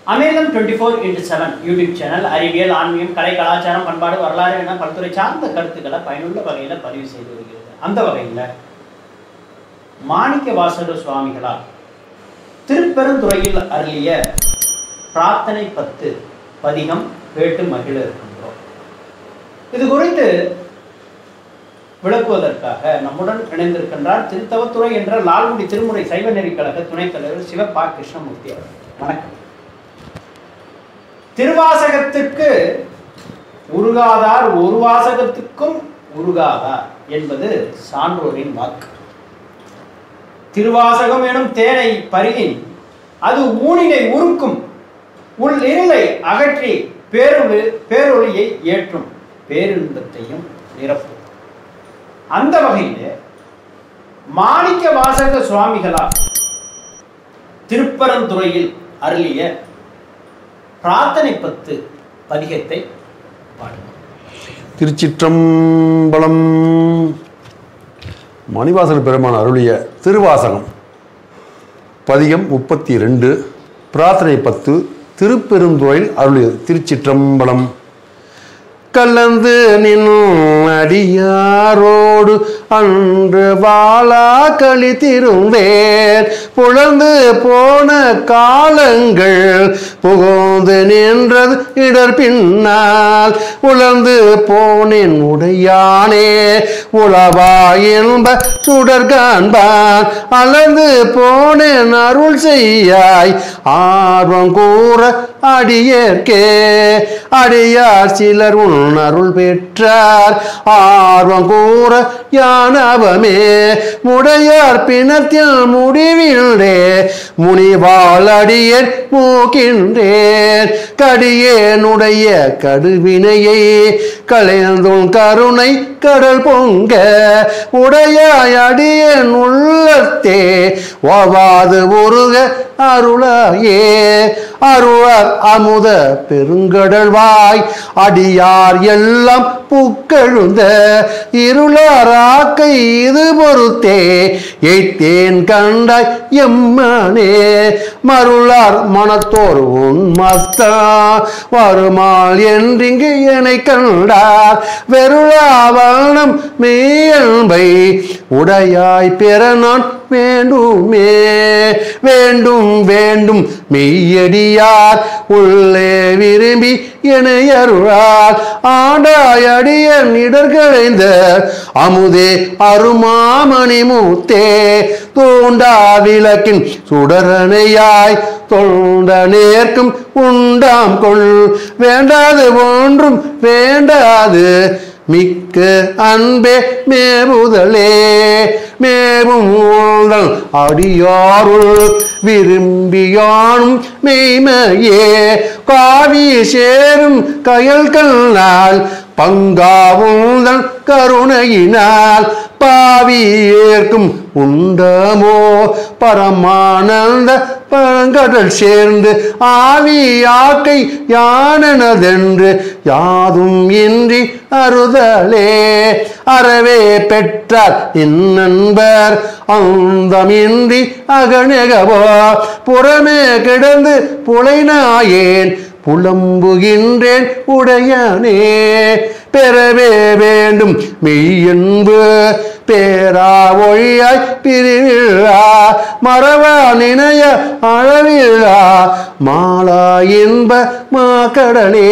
அமிர்தம் twenty four into seven YouTube channel அறிவியல் ஆன்மீகம் கலை கலாச்சாரம் பண்பாடு வரலாறு என பல்துறை சார்ந்த கருத்துக்களை பயனுள்ள வகையில் பதிவு செய்து வருகிறது அந்த வகையில் மாணிக்க வாசகர் சுவாமிகளால் திருப்பெருந்துறையில் அருளிய பிரார்த்தனை பத்து பதிகம் கேட்டு மகிழ இருக்கின்றோம் இது குறித்து விளக்குவதற்காக நம்முடன் இணைந்திருக்கின்றார் திருத்தவத்துறை என்ற லால்குடி திருமுறை சைவ நெறிக் கழக துணைத் தலைவர் சிவபா கிருஷ்ணமூர்த்தி அவர்கள் வணக்கம் திருவாசகத்துக்கு உருகாதார் ஒரு வாசகத்துக்கும் உருகாதார் என்பது சான்றோரின் வாக்கு திருவாசகம் எனும் தேனை பருகின் அது ஊனினை உருக்கும் உள் இருளை அகற்றி பேரொளி பேரொளியை ஏற்றும் பேரின்பத்தையும் நிரப்பும் அந்த வகையில் மாணிக்க வாசக சுவாமிகளால் திருப்பரந்துறையில் அருளிய பிரார்த்தனை பத்து பதிகத்தை பாடுவோம் திருச்சிற்றம்பலம் மணிவாசன் பெருமான் அருளிய திருவாசகம் பதிகம் முப்பத்தி ரெண்டு பிரார்த்தனை பத்து திருப்பெருந்துறையில் அருளியது திருச்சிற்றம்பலம் கலந்து நின் அடியாரோடு அன்று வாழா கழித்திருந்தேன் புலந்து போன காலங்கள் புகுந்து நின்றது இடர் பின்னால் உழந்து போனேன் உடையானே உளவா என்ப சுடர் காண்பான் அளந்து போனேன் அருள் செய்யாய் ஆர்வம் கூற அடியேற்கே அடியார் சிலர் உன் அருள் பெற்றார் ஆர்வம் கூற யானவமே முடையார் பிணத்தில் முடிவின்றே முனிவாள் அடியேன் மூக்கின்றேன் கடியேனுடைய கடுவினையை களைந்தும் கருணை கடல் பொங்க உடையாய் அடியேன் உள்ளத்தே ஓவாது உருக அருளாயே அருளார் அமுத பெருங்கடல் வாய் அடியார் எல்லாம் புக்கெழுந்த இருளார் ஆக்கை இது பொறுத்தே எய்த்தேன் கண்டாய் எம்மனே மருளார் மனத்தோர் உன் மத்தா வருமாள் என்றிங்கு என்னை கண்டார் வெருளாவனம் மேயல்பை உடையாய் பெற நான் வேண்டுமே வேண்டும் வேண்டும் மெய்யடியார் உள்ளே விரும்பி என அருளார் ஆண்டாய் அடியன் இடர்களைந்த அமுதே அருமாமணி மூத்தே தூண்டா விளக்கின் சுடரணையாய் தொண்ட நேர்க்கும் உண்டாம் கொள் வேண்டாது ஒன்றும் வேண்டாது மிக்க அன்பே மேவுதலே மேவும் உங்கள் அடியாருள் விரும்பியானும் மெய்மையே காவி சேரும் கயல் கண்ணால் பங்காவுந்தன் கருணையினால் பாவி ஏற்கும் உண்டமோ பரமானந்த பழங்கடல் சேர்ந்து ஆவி ஆக்கை யானனதென்று யாதும் இன்றி அறுதலே அறவே பெற்றார் இந்நண்பர் அந்தமின்றி அகநெகவோ புறமே கிடந்து புலைநாயேன் புலம்புகின்றேன் உடையனே பெறவே வேண்டும் மெய்யன்பு பேரா ஒழியாய் பிரிவிழா மறவா நினைய அழவிழா மாலா இன்ப மாக்கடலே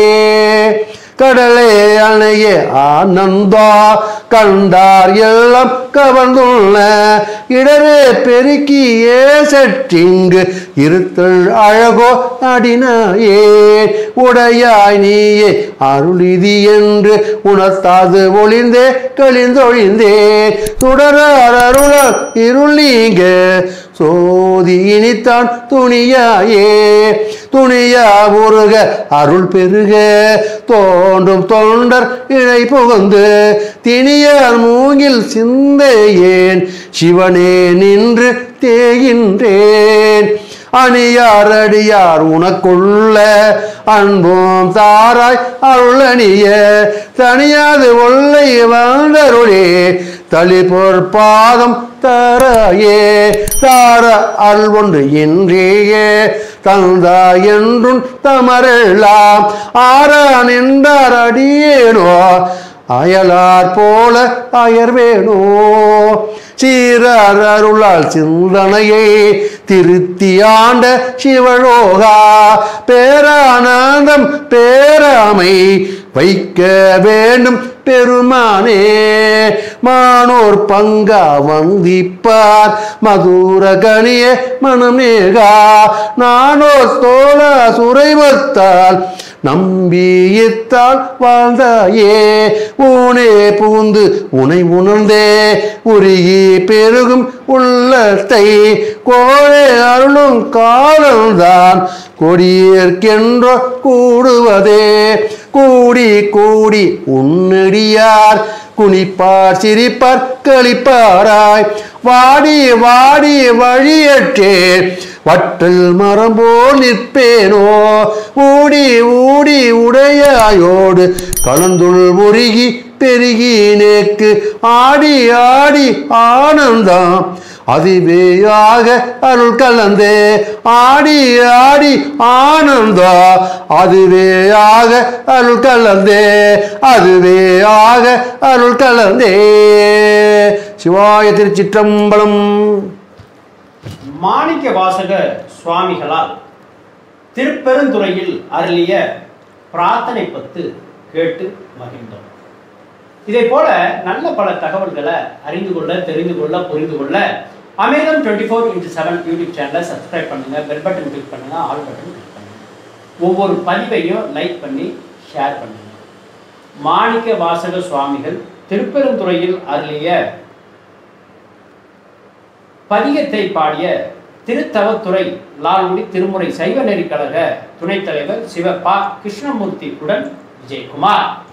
கடலே அணைய ஆனந்தா கண்டார் எல்லாம் கவர்ந்துள்ள இடரே பெருக்கியே சற்றிங்கு இருத்தல் அழகோ அடினாயே உடையாய் நீயே அருளிதி என்று உணர்த்தாது ஒளிந்தே கழிந்தொழிந்தே தொடரார் அருளால் இருள் நீங்க சோதி இனித்தான் துணியாயே துணியா உருக அருள் பெருக தோன்றும் தொண்டர் இழை புகுந்து திணியார் மூங்கில் சிந்தையேன் சிவனே நின்று தேகின்றேன் அணியார் அடியார் உனக்குள்ள அன்பும் தாராய் அருளணிய தனியாது ஒல்லை வாழ்ந்தருளே தளி பொற்பாதம் தாராயே தார அருள் ஒன்று இன்றியே தந்தா என்றும் தமரெல்லாம் ஆறா நின்றார் அடியேனோ அயலார் போல அயர்வேணோ சீரார் அருளால் சிந்தனையை திருத்தி ஆண்ட சிவலோகா பேரானந்தம் பேராமை வைக்க வேண்டும் பெருமானே மானோர் பங்கா வந்திப்பார் மதுர கணிய மனமேகா நானோர் தோழ சுரைவத்தால் நம்பியித்தால் வாழ்ந்தாயே ஊனே புகுந்து உனை உணர்ந்தே உருகி பெருகும் உள்ளத்தை கோழே அருளும் காலம்தான் கொடியேற்கென்றோ கூடுவதே கூடி கூடி உன்னடியார் குனிப்பார் சிரிப்பார் களிப்பாராய் வாடி வாடி வழியற்றேன் வட்டல் மரம் போல் நிற்பேனோ ஊடி ஊடி உடையாயோடு கலந்துள் முருகி பெருகி நேக்கு ஆடி ஆடி ஆனந்தம் அதுவேயாக அருள் கலந்தே ஆடி ஆடி ஆனந்தா அதுவேயாக அருள் கலந்தே அதுவேயாக அருள் கலந்தே சிவாய திருச்சிற்றம்பலம் மாணிக்க வாசக சுவாமிகளால் திருப்பெருந்துறையில் அருளிய பிரார்த்தனை பத்து கேட்டு மகிழ்ந்தோம் இதை போல நல்ல பல தகவல்களை அறிந்து கொள்ள தெரிந்து கொள்ள புரிந்து கொள்ள அமேதம் twenty four into seven YouTube சேனலை சப்ஸ்கிரைப் பண்ணுங்க பெல் பட்டன் கிளிக் பண்ணுங்க ஆல் பட்டன் கிளிக் பண்ணுங்க ஒவ்வொரு பதிவையும் லைக் பண்ணி ஷேர் பண்ணுங்க மாணிக்க வாசக சுவாமிகள் திருப்பெருந்துறையில் அருளிய பதிகத்தை பாடிய திருத்தவத்துறை லால்குடி திருமுறை சைவ நெறிக் கழக துணைத் தலைவர் சிவ பா கிருஷ்ணமூர்த்தி உடன் விஜயகுமார்